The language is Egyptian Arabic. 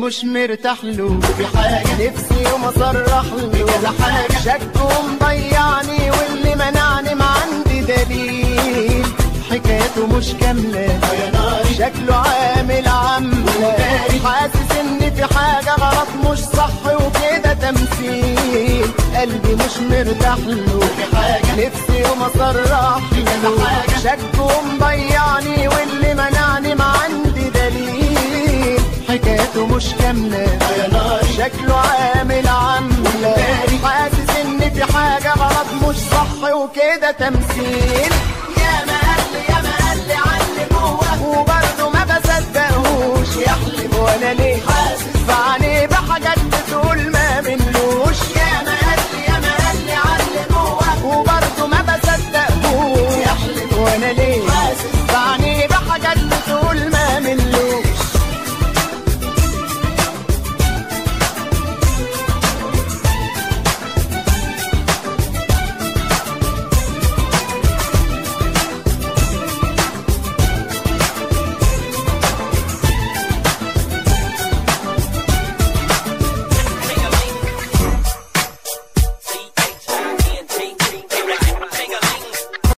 مش مرتاح له في حاجة نفسي يوم اصرح له كذا حاجة شكه مضيعني واللي منعني ما عندي دليل حكايته مش كاملة شكله عامل عاملة حاسس ان في حاجة غلط مش صح وكده تمثيل قلبي مش مرتاح له في حاجة نفسي يوم اصرح له شكه مضيعني واللي منعني ما عندي دليل حكايته مش كاملة شكله عامل عاملة حاسس ان في حاجة غلط مش صح وكده تمثيل يا ما قال يا ما قال لي علي جوه وبرضه ما بصدقهوش يحلف وانا ليه حاسس بعينيه